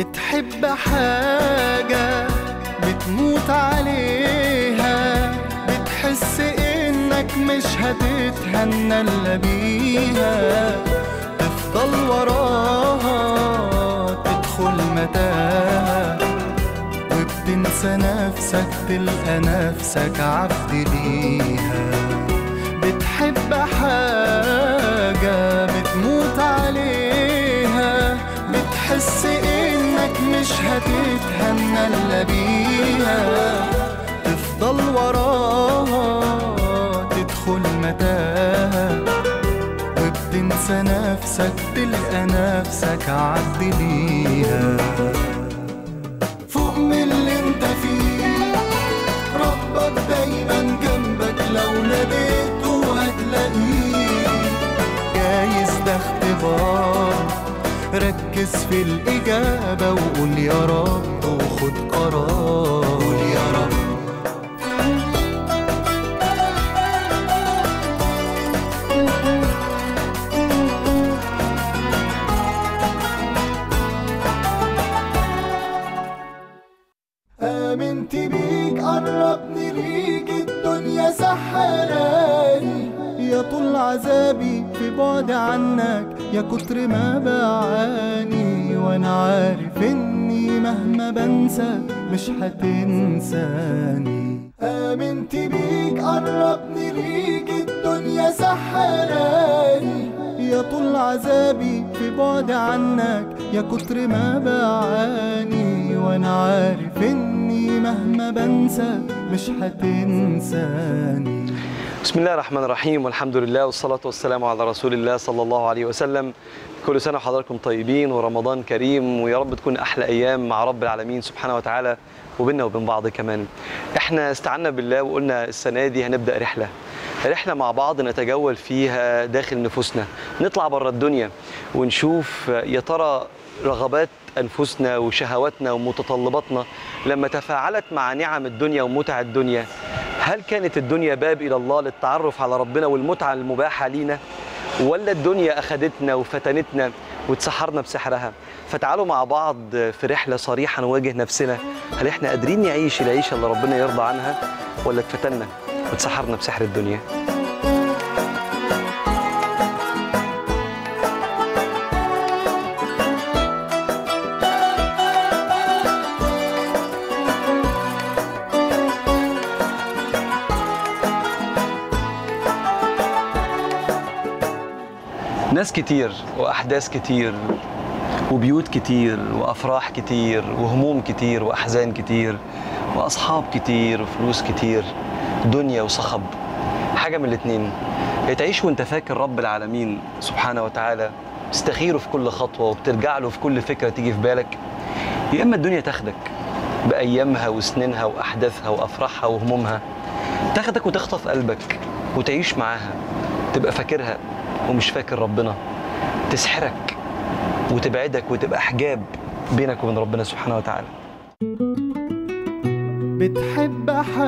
بتحب حاجة بتموت عليها بتحس انك مش هتتهنى الا بيها تفضل وراها تدخل متاهة وبتنسى نفسك تلقى نفسك عبد ليها بتحب حاجة بتموت عليها بتحس انك مش هتتهنى الا بيها تفضل وراها تدخل متاهة وبتنسى نفسك تلقى نفسك عبد ليها فوق من اللي انت فيه ربك دايما جنبك لو ناديته هتلاقيه جايز ده اختبار ركز في الإجابة وقول يا رب وخد قرار قول يا رب آمنت بيك قربني ليك الدنيا سحراني يا طول عذابي في بعد عنك يا كتر ما بعاني وانا عارف اني مهما بنسى مش هتنساني آمنت بيك قربني ليك الدنيا سحراني يا طول عذابي في بعد عنك يا كتر ما بعاني وانا عارف اني مهما بنسى مش هتنساني بسم الله الرحمن الرحيم والحمد لله والصلاة والسلام على رسول الله صلى الله عليه وسلم كل سنة وحضراتكم طيبين ورمضان كريم ويا رب تكون أحلى أيام مع رب العالمين سبحانه وتعالى وبيننا وبين بعض كمان احنا استعنا بالله وقلنا السنة دي هنبدأ رحلة رحلة مع بعض نتجول فيها داخل نفوسنا نطلع بره الدنيا ونشوف يا ترى رغبات أنفسنا وشهواتنا ومتطلباتنا لما تفاعلت مع نعم الدنيا ومتع الدنيا هل كانت الدنيا باب إلى الله للتعرف على ربنا والمتعة المباحة لينا ولا الدنيا أخدتنا وفتنتنا واتسحرنا بسحرها فتعالوا مع بعض في رحلة صريحة نواجه نفسنا هل احنا قادرين نعيش العيشة اللي ربنا يرضى عنها ولا اتفتنا واتسحرنا بسحر الدنيا ناس كتير وأحداث كتير وبيوت كتير وأفراح كتير وهموم كتير وأحزان كتير وأصحاب كتير وفلوس كتير دنيا وصخب حاجة من الاتنين يا تعيش وانت فاكر رب العالمين سبحانه وتعالى تستخيره في كل خطوة وبترجع له في كل فكرة تيجي في بالك يا إما الدنيا تاخدك بأيامها وسنينها وأحداثها وأفراحها وهمومها تاخدك وتخطف قلبك وتعيش معاها تبقى فاكرها ومش فاكر ربنا تسحرك وتبعدك وتبقى حجاب بينك وبين ربنا سبحانه وتعالى بتحب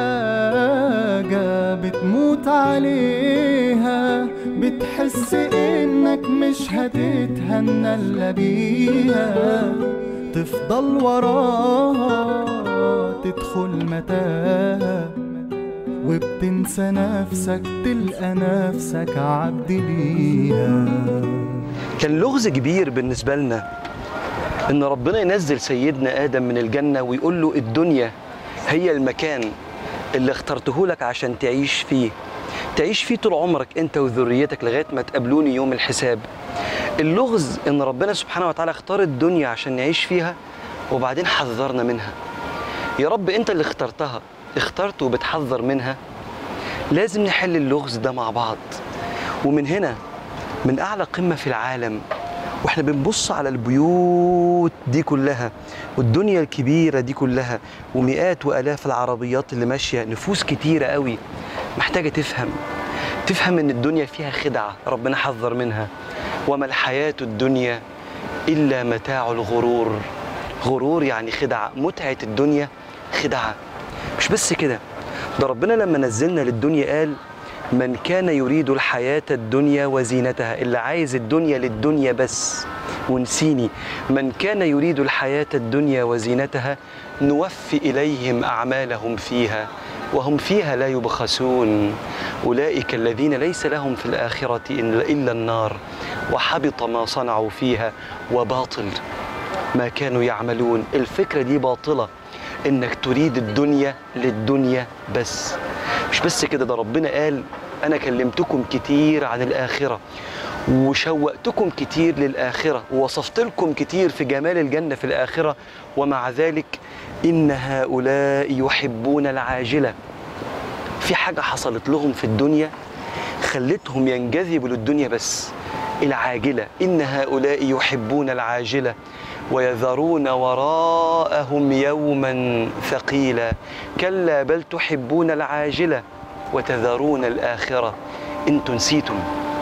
حاجة بتموت عليها بتحس انك مش هتتهنى الا بيها تفضل وراها تدخل متاهة وبتنسى نفسك تلقى نفسك عبد ليها كان لغز كبير بالنسبة لنا إن ربنا ينزل سيدنا آدم من الجنة ويقول له الدنيا هي المكان اللي اخترته لك عشان تعيش فيه تعيش فيه طول عمرك انت وذريتك لغايه ما تقابلوني يوم الحساب اللغز ان ربنا سبحانه وتعالى اختار الدنيا عشان نعيش فيها وبعدين حذرنا منها يا رب انت اللي اخترتها اخترت وبتحذر منها لازم نحل اللغز ده مع بعض ومن هنا من اعلى قمه في العالم واحنا بنبص على البيوت دي كلها والدنيا الكبيره دي كلها ومئات والاف العربيات اللي ماشيه نفوس كتيره قوي محتاجه تفهم تفهم ان الدنيا فيها خدعه ربنا حذر منها وما الحياه الدنيا الا متاع الغرور غرور يعني خدعه متعه الدنيا خدعه مش بس كده ده ربنا لما نزلنا للدنيا قال من كان يريد الحياة الدنيا وزينتها اللي عايز الدنيا للدنيا بس ونسيني من كان يريد الحياة الدنيا وزينتها نوفي إليهم أعمالهم فيها وهم فيها لا يبخسون أولئك الذين ليس لهم في الآخرة إلا النار وحبط ما صنعوا فيها وباطل ما كانوا يعملون الفكرة دي باطلة إنك تريد الدنيا للدنيا بس مش بس كده ده ربنا قال أنا كلمتكم كتير عن الآخرة وشوقتكم كتير للآخرة ووصفت لكم كتير في جمال الجنة في الآخرة ومع ذلك إن هؤلاء يحبون العاجلة في حاجة حصلت لهم في الدنيا خلتهم ينجذبوا للدنيا بس العاجلة إن هؤلاء يحبون العاجلة ويذرون وراءهم يوما ثقيلا كلا بل تحبون العاجلة وتذرون الآخرة انتم نسيتم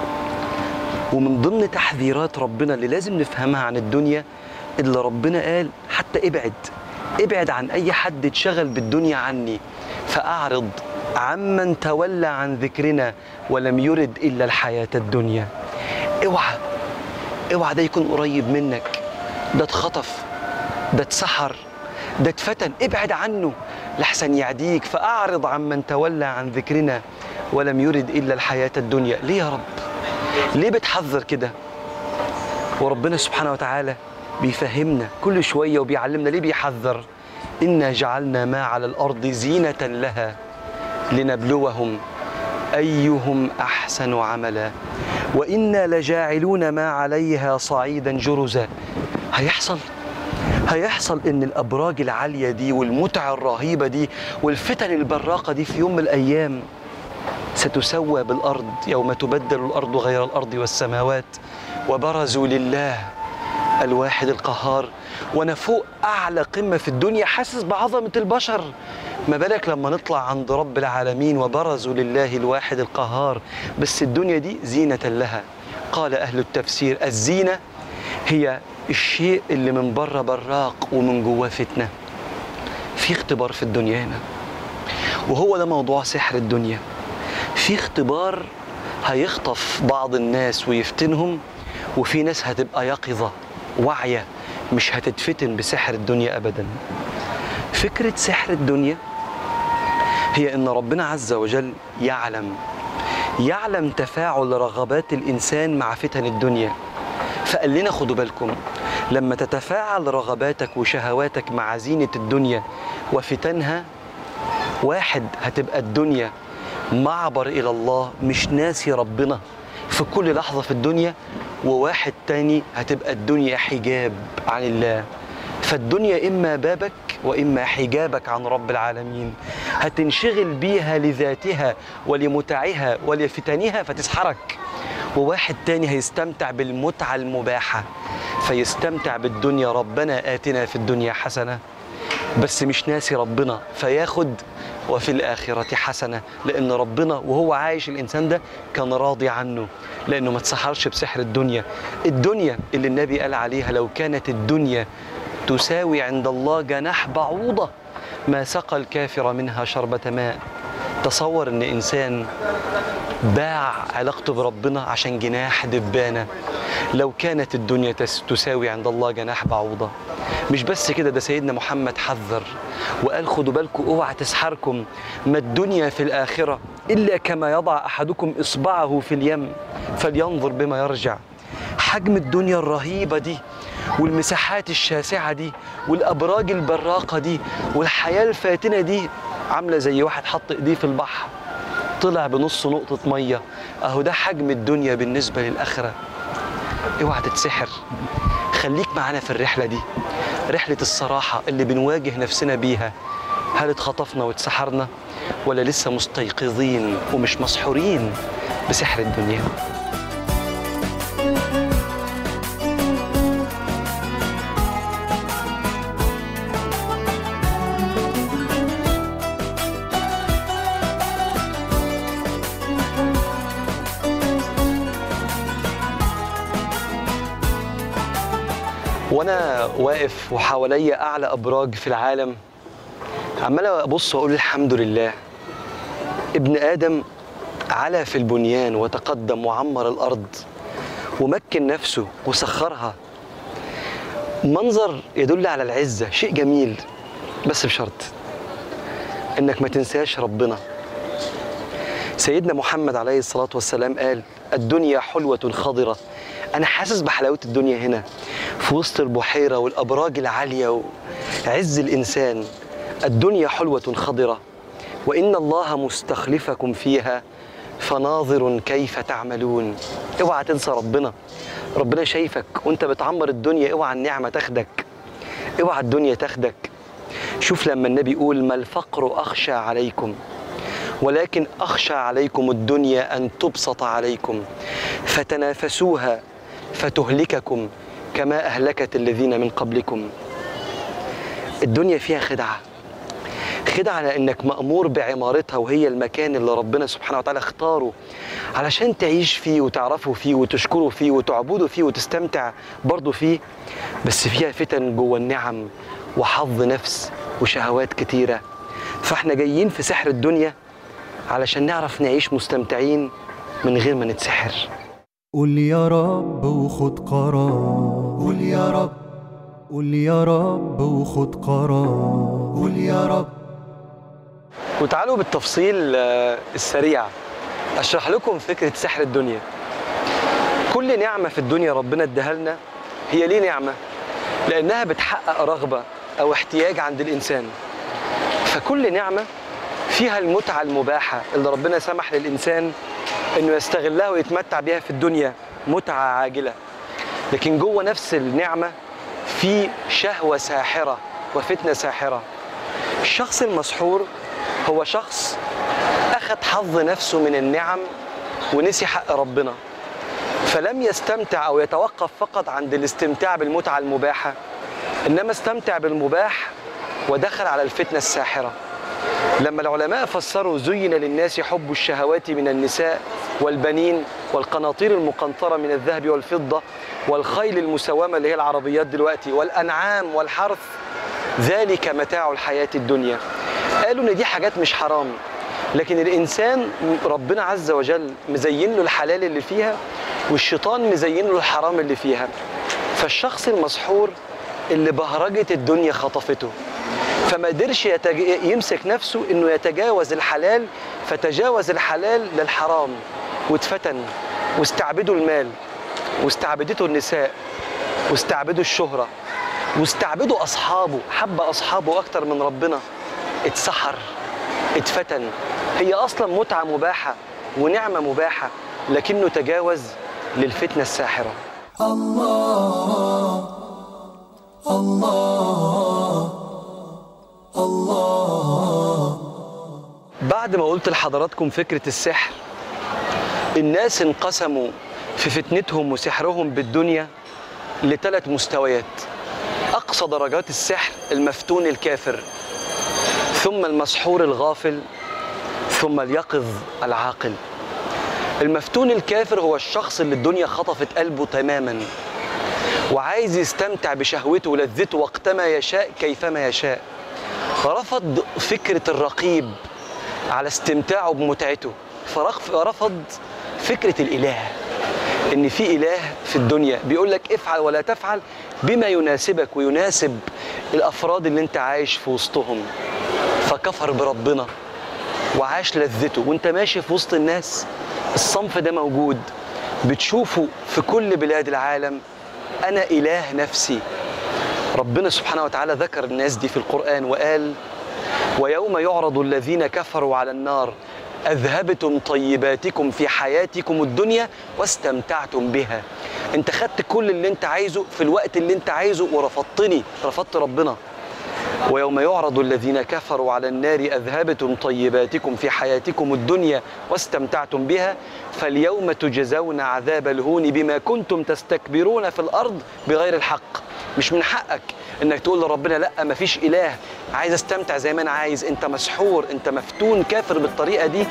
ومن ضمن تحذيرات ربنا اللي لازم نفهمها عن الدنيا اللي ربنا قال حتى ابعد ابعد عن اي حد اتشغل بالدنيا عني فاعرض عمن تولى عن ذكرنا ولم يرد الا الحياه الدنيا اوعى اوعى ده يكون قريب منك ده اتخطف ده اتسحر ده اتفتن ابعد عنه لحسن يعديك فاعرض عمن تولى عن ذكرنا ولم يرد الا الحياه الدنيا ليه يا رب ليه بتحذر كده وربنا سبحانه وتعالى بيفهمنا كل شويه وبيعلمنا ليه بيحذر انا جعلنا ما على الارض زينه لها لنبلوهم ايهم احسن عملا وانا لجاعلون ما عليها صعيدا جرزا هيحصل هيحصل ان الابراج العاليه دي والمتعه الرهيبه دي والفتن البراقه دي في يوم من الايام ستسوى بالارض يوم تبدل الارض غير الارض والسماوات وبرزوا لله الواحد القهار وانا فوق اعلى قمه في الدنيا حاسس بعظمه البشر ما بالك لما نطلع عند رب العالمين وبرزوا لله الواحد القهار بس الدنيا دي زينه لها قال اهل التفسير الزينه هي الشيء اللي من بره براق ومن جواه فتنه في اختبار في الدنيا هنا وهو ده موضوع سحر الدنيا في اختبار هيخطف بعض الناس ويفتنهم وفي ناس هتبقى يقظة واعية مش هتتفتن بسحر الدنيا أبدا فكرة سحر الدنيا هي أن ربنا عز وجل يعلم يعلم تفاعل رغبات الإنسان مع فتن الدنيا فقال لنا خدوا بالكم لما تتفاعل رغباتك وشهواتك مع زينة الدنيا وفتنها واحد هتبقى الدنيا معبر إلى الله مش ناسي ربنا في كل لحظة في الدنيا وواحد تاني هتبقى الدنيا حجاب عن الله فالدنيا إما بابك وإما حجابك عن رب العالمين هتنشغل بيها لذاتها ولمتعها ولفتنها فتسحرك وواحد تاني هيستمتع بالمتعة المباحة فيستمتع بالدنيا ربنا آتنا في الدنيا حسنة بس مش ناسي ربنا فياخد وفي الآخرة حسنة لأن ربنا وهو عايش الإنسان ده كان راضي عنه لأنه ما تسحرش بسحر الدنيا الدنيا اللي النبي قال عليها لو كانت الدنيا تساوي عند الله جناح بعوضة ما سقى الكافر منها شربة ماء تصور ان انسان باع علاقته بربنا عشان جناح دبانه لو كانت الدنيا تس- تساوي عند الله جناح بعوضه مش بس كده ده سيدنا محمد حذر وقال خدوا بالكم اوعى تسحركم ما الدنيا في الاخره الا كما يضع احدكم اصبعه في اليم فلينظر بما يرجع حجم الدنيا الرهيبه دي والمساحات الشاسعه دي والابراج البراقه دي والحياه الفاتنه دي عامله زي واحد حط ايديه في البحر طلع بنص نقطه ميه اهو ده حجم الدنيا بالنسبه للاخره اوعى تتسحر خليك معانا في الرحله دي رحله الصراحه اللي بنواجه نفسنا بيها هل اتخطفنا واتسحرنا ولا لسه مستيقظين ومش مسحورين بسحر الدنيا وانا واقف وحواليا اعلى ابراج في العالم عمال ابص واقول الحمد لله ابن ادم علا في البنيان وتقدم وعمر الارض ومكن نفسه وسخرها منظر يدل على العزة شيء جميل بس بشرط انك ما تنساش ربنا سيدنا محمد عليه الصلاة والسلام قال الدنيا حلوة خضرة أنا حاسس بحلاوة الدنيا هنا في وسط البحيرة والأبراج العالية وعز الإنسان الدنيا حلوة خضرة وإن الله مستخلفكم فيها فناظر كيف تعملون اوعى تنسى ربنا ربنا شايفك وانت بتعمر الدنيا اوعى النعمة تاخدك اوعى الدنيا تاخدك شوف لما النبي يقول ما الفقر أخشى عليكم ولكن أخشى عليكم الدنيا أن تبسط عليكم فتنافسوها فتهلككم كما أهلكت الذين من قبلكم الدنيا فيها خدعة خدعة لأنك مأمور بعمارتها وهي المكان اللي ربنا سبحانه وتعالى اختاره علشان تعيش فيه وتعرفه فيه وتشكره فيه وتعبده فيه وتستمتع برضه فيه بس فيها فتن جوه النعم وحظ نفس وشهوات كتيرة فاحنا جايين في سحر الدنيا علشان نعرف نعيش مستمتعين من غير ما نتسحر قول يا رب وخد قرار قول يا رب قول يا رب وخد قرار قول يا رب وتعالوا بالتفصيل آه، السريع اشرح لكم فكره سحر الدنيا كل نعمه في الدنيا ربنا اداها لنا هي ليه نعمه لانها بتحقق رغبه او احتياج عند الانسان فكل نعمه فيها المتعه المباحه اللي ربنا سمح للانسان انه يستغلها ويتمتع بها في الدنيا متعه عاجله لكن جوه نفس النعمه في شهوه ساحره وفتنه ساحره الشخص المسحور هو شخص أخذ حظ نفسه من النعم ونسي حق ربنا فلم يستمتع أو يتوقف فقط عند الاستمتاع بالمتعة المباحة إنما استمتع بالمباح ودخل على الفتنة الساحرة لما العلماء فسروا زين للناس حب الشهوات من النساء والبنين والقناطير المقنطرة من الذهب والفضة والخيل المسومة اللي هي العربيات دلوقتي والأنعام والحرث ذلك متاع الحياة الدنيا قالوا ان دي حاجات مش حرام لكن الانسان ربنا عز وجل مزين له الحلال اللي فيها والشيطان مزين له الحرام اللي فيها فالشخص المسحور اللي بهرجة الدنيا خطفته فما قدرش يتج... يمسك نفسه انه يتجاوز الحلال فتجاوز الحلال للحرام واتفتن واستعبدوا المال واستعبدته النساء واستعبدوا الشهرة واستعبدوا أصحابه حب أصحابه أكتر من ربنا اتسحر اتفتن هي أصلا متعة مباحة ونعمة مباحة لكنه تجاوز للفتنة الساحرة الله الله الله بعد ما قلت لحضراتكم فكرة السحر الناس انقسموا في فتنتهم وسحرهم بالدنيا لثلاث مستويات أقصى درجات السحر المفتون الكافر ثم المسحور الغافل ثم اليقظ العاقل المفتون الكافر هو الشخص اللي الدنيا خطفت قلبه تماما وعايز يستمتع بشهوته ولذته وقتما يشاء كيفما يشاء رفض فكرة الرقيب على استمتاعه بمتعته فرخ- فرفض فكرة الإله إن في إله في الدنيا بيقول لك افعل ولا تفعل بما يناسبك ويناسب الأفراد اللي أنت عايش في وسطهم فكفر بربنا وعاش لذته وانت ماشي في وسط الناس الصنف ده موجود بتشوفه في كل بلاد العالم انا اله نفسي ربنا سبحانه وتعالى ذكر الناس دي في القران وقال ويوم يعرض الذين كفروا على النار اذهبتم طيباتكم في حياتكم الدنيا واستمتعتم بها انت خدت كل اللي انت عايزه في الوقت اللي انت عايزه ورفضتني رفضت ربنا ويوم يعرض الذين كفروا على النار أذهبتم طيباتكم في حياتكم الدنيا واستمتعتم بها فاليوم تجزون عذاب الهون بما كنتم تستكبرون في الأرض بغير الحق مش من حقك انك تقول لربنا لا مفيش اله عايز استمتع زي ما انا عايز انت مسحور انت مفتون كافر بالطريقه دي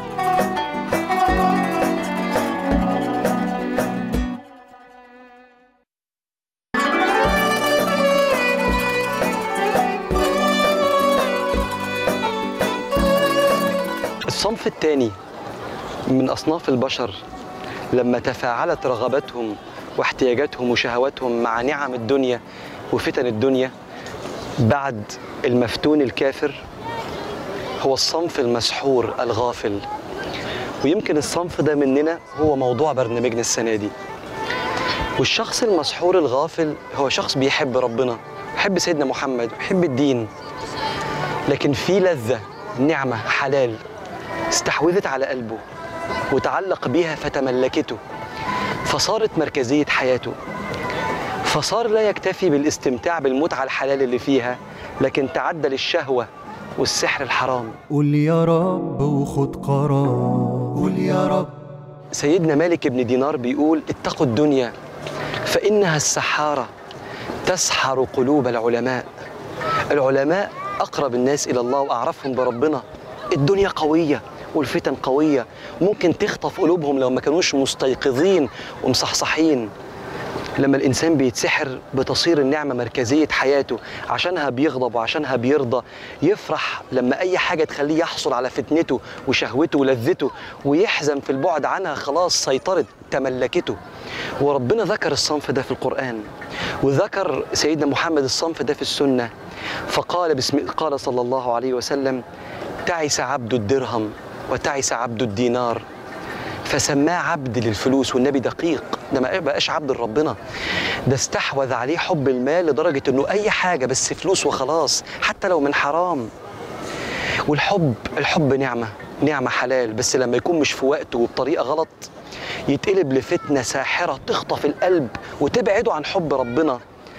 الصنف الثاني من أصناف البشر لما تفاعلت رغباتهم واحتياجاتهم وشهواتهم مع نعم الدنيا وفتن الدنيا بعد المفتون الكافر هو الصنف المسحور الغافل ويمكن الصنف ده مننا هو موضوع برنامجنا السنة دي والشخص المسحور الغافل هو شخص بيحب ربنا بيحب سيدنا محمد بيحب الدين لكن في لذة نعمة حلال استحوذت على قلبه وتعلق بيها فتملكته فصارت مركزية حياته فصار لا يكتفي بالاستمتاع بالمتعة الحلال اللي فيها لكن تعدى للشهوة والسحر الحرام قول يا رب وخد قرار قول يا رب سيدنا مالك بن دينار بيقول اتقوا الدنيا فإنها السحارة تسحر قلوب العلماء العلماء أقرب الناس إلى الله وأعرفهم بربنا الدنيا قوية والفتن قوية ممكن تخطف قلوبهم لو ما كانوش مستيقظين ومصحصحين لما الإنسان بيتسحر بتصير النعمة مركزية حياته عشانها بيغضب وعشانها بيرضى يفرح لما أي حاجة تخليه يحصل على فتنته وشهوته ولذته ويحزن في البعد عنها خلاص سيطرت تملكته وربنا ذكر الصنف ده في القرآن وذكر سيدنا محمد الصنف ده في السنة فقال بسم قال صلى الله عليه وسلم تعس عبد الدرهم وتعس عبد الدينار فسماه عبد للفلوس والنبي دقيق ده ما بقاش عبد لربنا ده استحوذ عليه حب المال لدرجة انه اي حاجة بس فلوس وخلاص حتى لو من حرام والحب الحب نعمة نعمة حلال بس لما يكون مش في وقته وبطريقة غلط يتقلب لفتنة ساحرة تخطف القلب وتبعده عن حب ربنا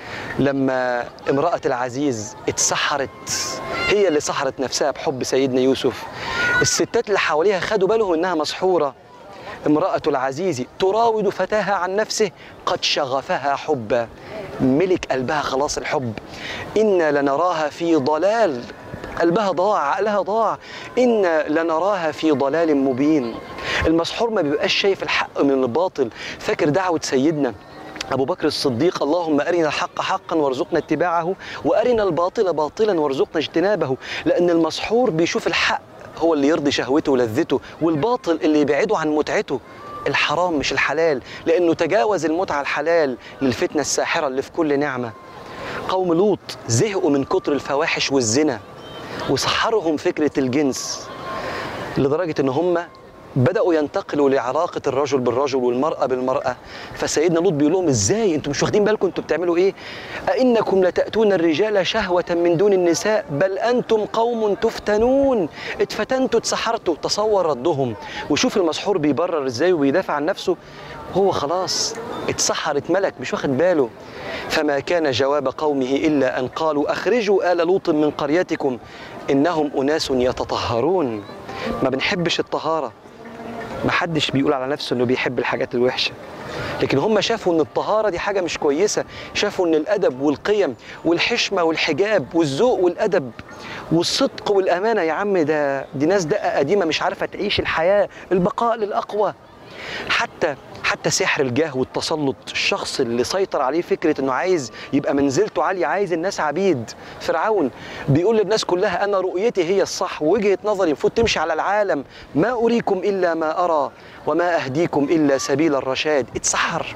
لما امرأة العزيز اتسحرت هي اللي سحرت نفسها بحب سيدنا يوسف الستات اللي حواليها خدوا بالهم انها مسحورة امرأة العزيز تراود فتاها عن نفسه قد شغفها حبا ملك قلبها خلاص الحب إنا لنراها في ضلال قلبها ضاع عقلها ضاع إنا لنراها في ضلال مبين المسحور ما بيبقاش شايف الحق من الباطل فاكر دعوة سيدنا أبو بكر الصديق اللهم أرنا الحق حقا وارزقنا اتباعه وأرنا الباطل باطلا وارزقنا اجتنابه لأن المسحور بيشوف الحق هو اللي يرضي شهوته ولذته والباطل اللي يبعده عن متعته الحرام مش الحلال لأنه تجاوز المتعة الحلال للفتنة الساحرة اللي في كل نعمة قوم لوط زهقوا من كتر الفواحش والزنا وسحرهم فكرة الجنس لدرجة إن هم بدأوا ينتقلوا لعلاقة الرجل بالرجل والمرأة بالمرأة فسيدنا لوط بيقول لهم ازاي انتم مش واخدين بالكم انتم بتعملوا ايه أئنكم لتأتون الرجال شهوة من دون النساء بل أنتم قوم تفتنون اتفتنتوا اتسحرتوا تصور ردهم وشوف المسحور بيبرر ازاي وبيدافع عن نفسه هو خلاص اتسحر اتملك مش واخد باله فما كان جواب قومه إلا أن قالوا أخرجوا آل لوط من قريتكم إنهم أناس يتطهرون ما بنحبش الطهارة ما حدش بيقول على نفسه انه بيحب الحاجات الوحشه لكن هم شافوا ان الطهاره دي حاجه مش كويسه شافوا ان الادب والقيم والحشمه والحجاب والذوق والادب والصدق والامانه يا عم ده دي ناس دقه قديمه مش عارفه تعيش الحياه البقاء للاقوى حتى حتى سحر الجاه والتسلط الشخص اللي سيطر عليه فكره انه عايز يبقى منزلته عاليه عايز الناس عبيد فرعون بيقول للناس كلها انا رؤيتي هي الصح ووجهه نظري المفروض تمشي على العالم ما اريكم الا ما ارى وما اهديكم الا سبيل الرشاد اتسحر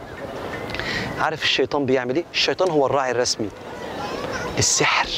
عارف الشيطان بيعمل ايه الشيطان هو الراعي الرسمي السحر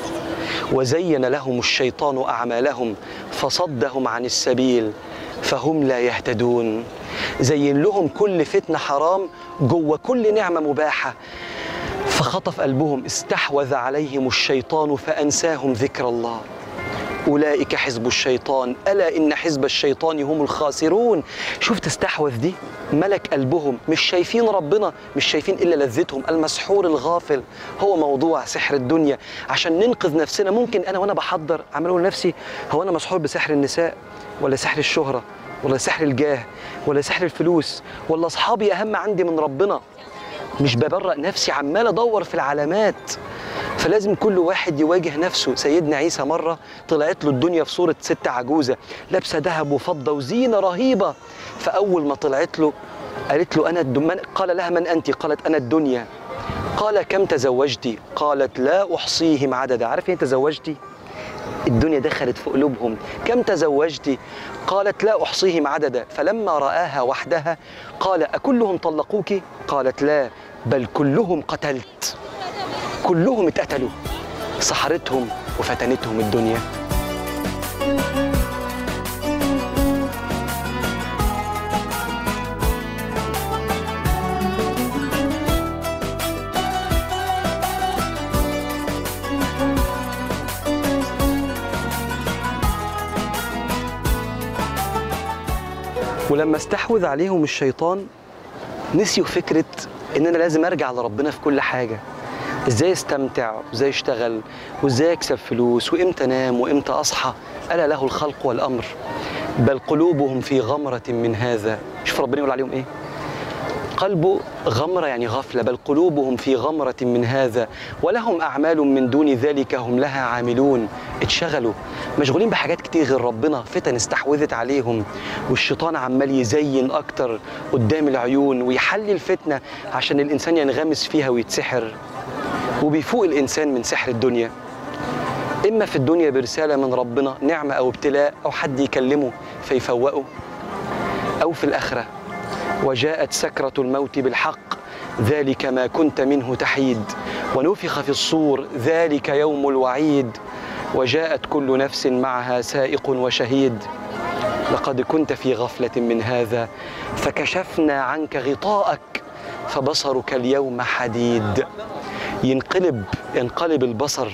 وزين لهم الشيطان اعمالهم فصدهم عن السبيل فهم لا يهتدون زين لهم كل فتنة حرام جوه كل نعمة مباحة فخطف قلبهم استحوذ عليهم الشيطان فأنساهم ذكر الله أولئك حزب الشيطان ألا إن حزب الشيطان هم الخاسرون شوف تستحوذ دي ملك قلبهم مش شايفين ربنا مش شايفين إلا لذتهم المسحور الغافل هو موضوع سحر الدنيا عشان ننقذ نفسنا ممكن أنا وأنا بحضر أعمل لنفسي هو أنا مسحور بسحر النساء ولا سحر الشهرة ولا سحر الجاه ولا سحر الفلوس ولا أصحابي أهم عندي من ربنا مش ببرأ نفسي عمال أدور في العلامات فلازم كل واحد يواجه نفسه سيدنا عيسى مرة طلعت له الدنيا في صورة ست عجوزة لابسة ذهب وفضة وزينة رهيبة فأول ما طلعت له قالت له أنا الدم... قال لها من أنت قالت أنا الدنيا قال كم تزوجتي قالت لا أحصيهم عددا عارف يعني تزوجتي الدنيا دخلت في قلوبهم كم تزوجتي قالت لا أحصيهم عددا فلما رآها وحدها قال أكلهم طلقوك قالت لا بل كلهم قتلت كلهم اتقتلوا سحرتهم وفتنتهم الدنيا ولما استحوذ عليهم الشيطان نسيوا فكرة إن أنا لازم أرجع لربنا في كل حاجة إزاي استمتع وإزاي أشتغل وإزاي أكسب فلوس وإمتى أنام وإمتى أصحى ألا له الخلق والأمر بل قلوبهم في غمرة من هذا شوف ربنا يقول عليهم إيه قلبه غمرة يعني غفلة بل قلوبهم في غمرة من هذا ولهم أعمال من دون ذلك هم لها عاملون اتشغلوا مشغولين بحاجات كتير غير ربنا فتن استحوذت عليهم والشيطان عمال يزين أكتر قدام العيون ويحلي الفتنة عشان الإنسان ينغمس فيها ويتسحر وبيفوق الإنسان من سحر الدنيا إما في الدنيا برسالة من ربنا نعمة أو ابتلاء أو حد يكلمه فيفوقه أو في الآخرة وجاءت سكرة الموت بالحق ذلك ما كنت منه تحيد ونفخ في الصور ذلك يوم الوعيد وجاءت كل نفس معها سائق وشهيد لقد كنت في غفلة من هذا فكشفنا عنك غطاءك فبصرك اليوم حديد ينقلب ينقلب البصر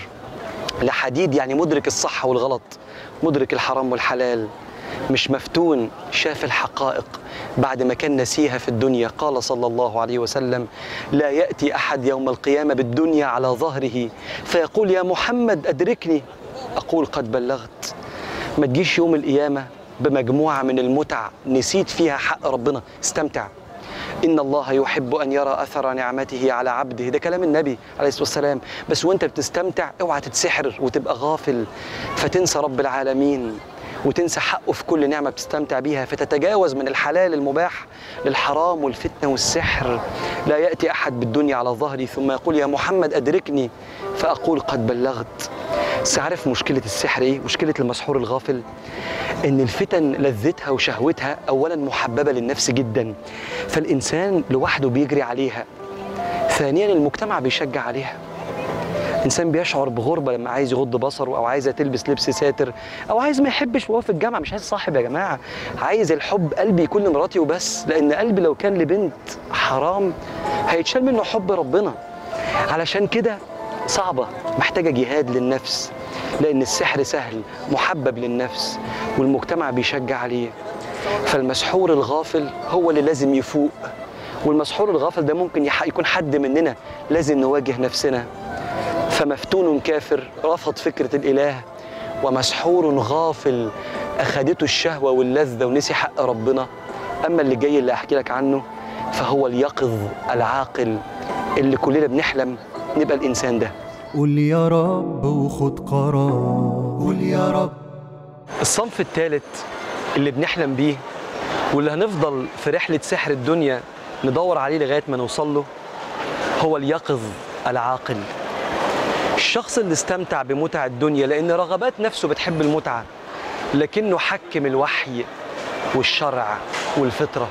لحديد يعني مدرك الصح والغلط مدرك الحرام والحلال مش مفتون شاف الحقائق بعد ما كان نسيها في الدنيا قال صلى الله عليه وسلم لا يأتي أحد يوم القيامة بالدنيا على ظهره فيقول يا محمد أدركني أقول قد بلغت ما تجيش يوم القيامة بمجموعة من المتع نسيت فيها حق ربنا استمتع إن الله يحب أن يرى أثر نعمته على عبده ده كلام النبي عليه الصلاة والسلام بس وانت بتستمتع اوعى تتسحر وتبقى غافل فتنسى رب العالمين وتنسى حقه في كل نعمة بتستمتع بيها فتتجاوز من الحلال المباح للحرام والفتنة والسحر لا يأتي أحد بالدنيا على ظهري ثم يقول يا محمد أدركني فأقول قد بلغت بس عارف مشكلة السحر إيه؟ مشكلة المسحور الغافل إن الفتن لذتها وشهوتها أولا محببة للنفس جدا فالإنسان لوحده بيجري عليها ثانيا المجتمع بيشجع عليها انسان بيشعر بغربه لما عايز يغض بصره او عايزه تلبس لبس ساتر او عايز ما يحبش وهو في الجامعه مش عايز صاحب يا جماعه عايز الحب قلبي يكون لمراتي وبس لان قلبي لو كان لبنت حرام هيتشال منه حب ربنا علشان كده صعبه محتاجه جهاد للنفس لان السحر سهل محبب للنفس والمجتمع بيشجع عليه فالمسحور الغافل هو اللي لازم يفوق والمسحور الغافل ده ممكن يح- يكون حد مننا لازم نواجه نفسنا فمفتون كافر رفض فكرة الإله ومسحور غافل أخدته الشهوة واللذة ونسي حق ربنا أما اللي جاي اللي أحكي لك عنه فهو اليقظ العاقل اللي كلنا بنحلم نبقى الإنسان ده قول يا رب وخد قرار قول يا رب الصنف الثالث اللي بنحلم بيه واللي هنفضل في رحلة سحر الدنيا ندور عليه لغاية ما نوصل له هو اليقظ العاقل الشخص اللي استمتع بمتع الدنيا لأن رغبات نفسه بتحب المتعة لكنه حكم الوحي والشرع والفطرة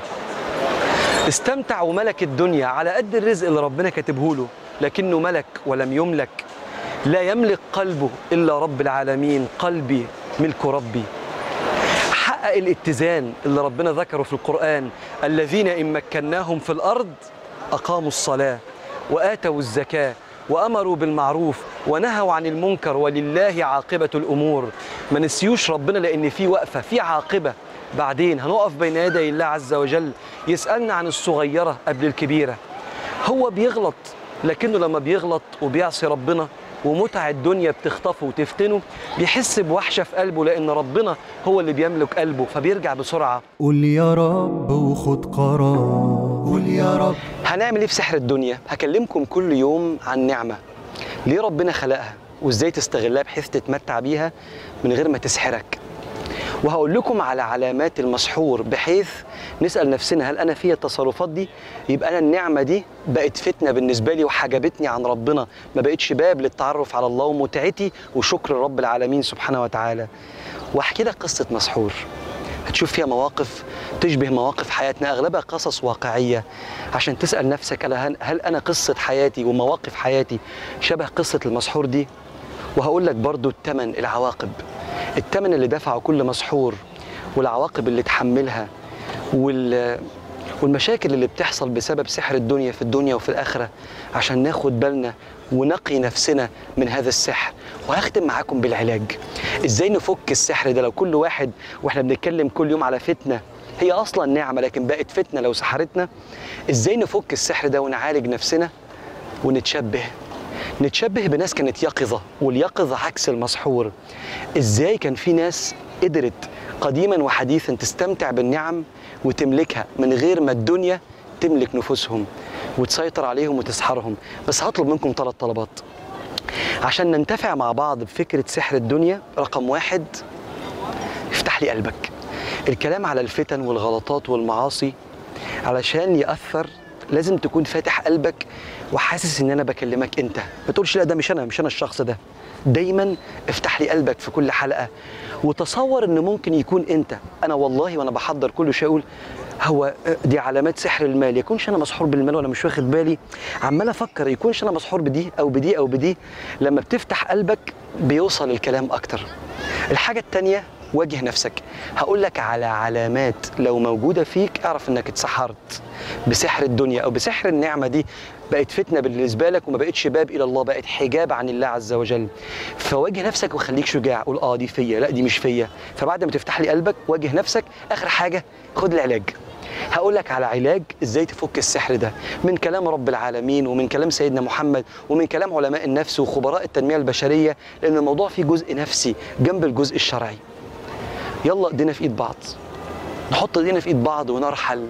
استمتع وملك الدنيا على قد الرزق اللي ربنا كاتبه له لكنه ملك ولم يملك لا يملك قلبه إلا رب العالمين قلبي ملك ربي حقق الاتزان اللي ربنا ذكره في القرآن الذين إن مكناهم في الأرض أقاموا الصلاة وآتوا الزكاة وأمروا بالمعروف ونهوا عن المنكر ولله عاقبة الأمور ما نسيوش ربنا لأن في وقفة في عاقبة بعدين هنقف بين يدي الله عز وجل يسألنا عن الصغيرة قبل الكبيرة هو بيغلط لكنه لما بيغلط وبيعصي ربنا ومتع الدنيا بتخطفه وتفتنه بيحس بوحشة في قلبه لأن ربنا هو اللي بيملك قلبه فبيرجع بسرعة قول يا رب وخد قرار قول يا رب هنعمل ايه في سحر الدنيا؟ هكلمكم كل يوم عن نعمة ليه ربنا خلقها وازاي تستغلها بحيث تتمتع بيها من غير ما تسحرك وهقول لكم على علامات المسحور بحيث نسأل نفسنا هل أنا فيا التصرفات دي يبقى أنا النعمة دي بقت فتنة بالنسبة لي وحجبتني عن ربنا ما بقتش باب للتعرف على الله ومتعتي وشكر رب العالمين سبحانه وتعالى واحكي لك قصة مسحور هتشوف فيها مواقف تشبه مواقف حياتنا اغلبها قصص واقعيه عشان تسال نفسك ألا هل, هل انا قصه حياتي ومواقف حياتي شبه قصه المسحور دي وهقول لك برضو الثمن العواقب الثمن اللي دفعه كل مسحور والعواقب اللي تحملها وال والمشاكل اللي بتحصل بسبب سحر الدنيا في الدنيا وفي الآخرة عشان ناخد بالنا ونقي نفسنا من هذا السحر وهختم معاكم بالعلاج ازاي نفك السحر ده لو كل واحد واحنا بنتكلم كل يوم على فتنة هي اصلا نعمة لكن بقت فتنة لو سحرتنا ازاي نفك السحر ده ونعالج نفسنا ونتشبه نتشبه بناس كانت يقظة واليقظة عكس المسحور ازاي كان في ناس قدرت قديما وحديثا تستمتع بالنعم وتملكها من غير ما الدنيا تملك نفوسهم وتسيطر عليهم وتسحرهم بس هطلب منكم ثلاث طلبات عشان ننتفع مع بعض بفكرة سحر الدنيا رقم واحد افتح لي قلبك الكلام على الفتن والغلطات والمعاصي علشان يأثر لازم تكون فاتح قلبك وحاسس ان انا بكلمك انت ما تقولش لا ده مش انا مش انا الشخص ده دايما افتح لي قلبك في كل حلقه وتصور ان ممكن يكون انت انا والله وانا بحضر كل شيء اقول هو دي علامات سحر المال يكونش انا مسحور بالمال وانا مش واخد بالي عمال افكر يكونش انا مسحور بدي او بدي او بدي لما بتفتح قلبك بيوصل الكلام اكتر الحاجه التانيه واجه نفسك هقول لك على علامات لو موجوده فيك اعرف انك اتسحرت بسحر الدنيا او بسحر النعمه دي بقت فتنه بالنسبه لك وما بقتش باب الى الله بقت حجاب عن الله عز وجل فواجه نفسك وخليك شجاع قول اه دي فيا لا دي مش فيا فبعد ما تفتح لي قلبك واجه نفسك اخر حاجه خد العلاج هقول لك على علاج ازاي تفك السحر ده من كلام رب العالمين ومن كلام سيدنا محمد ومن كلام علماء النفس وخبراء التنميه البشريه لان الموضوع فيه جزء نفسي جنب الجزء الشرعي يلا ايدينا في ايد بعض نحط ايدينا في ايد بعض ونرحل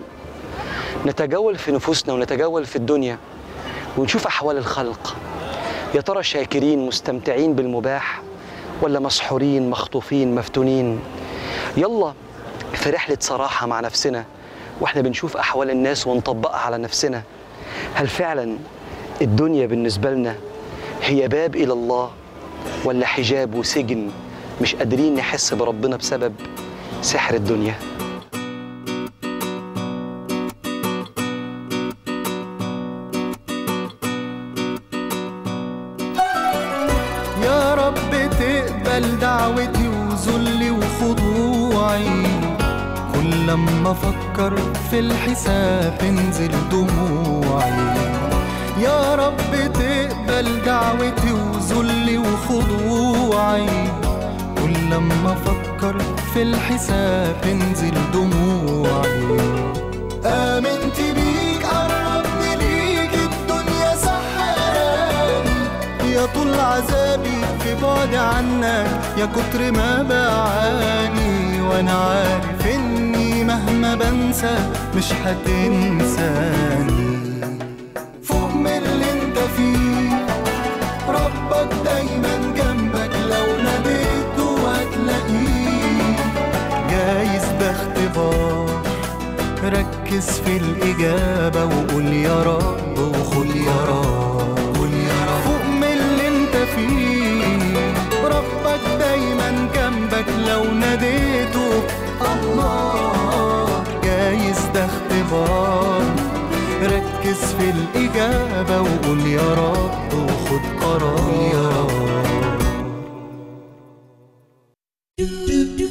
نتجول في نفوسنا ونتجول في الدنيا ونشوف احوال الخلق يا ترى شاكرين مستمتعين بالمباح ولا مسحورين مخطوفين مفتونين يلا في رحله صراحه مع نفسنا واحنا بنشوف احوال الناس ونطبقها على نفسنا هل فعلا الدنيا بالنسبه لنا هي باب الى الله ولا حجاب وسجن مش قادرين نحس بربنا بسبب سحر الدنيا يا رب تقبل دعوتي وذلي وخضوعي كل لما افكر في الحساب تنزل دموعي يا رب تقبل دعوتي وذلي وخضوعي كل لما افكر في الحساب تنزل دموعي آمنت بيك قربني ليك الدنيا سحراني يا طول عذابي في بعد عنك يا كتر ما بعاني وانا عارف اني مهما بنسى مش هتنساني فوق من اللي انت فيه ربك دايما جنبك لو ناديته هتلاقيه جايز ده اختبار ركز في الإجابة وقول يا رب وخد يا رب قول يا رب فوق من اللي انت فيه ربك دايما جنبك لو ناديته الله جايز ده اختبار ركز في الإجابة وقول يا رب وخد قرار يا رب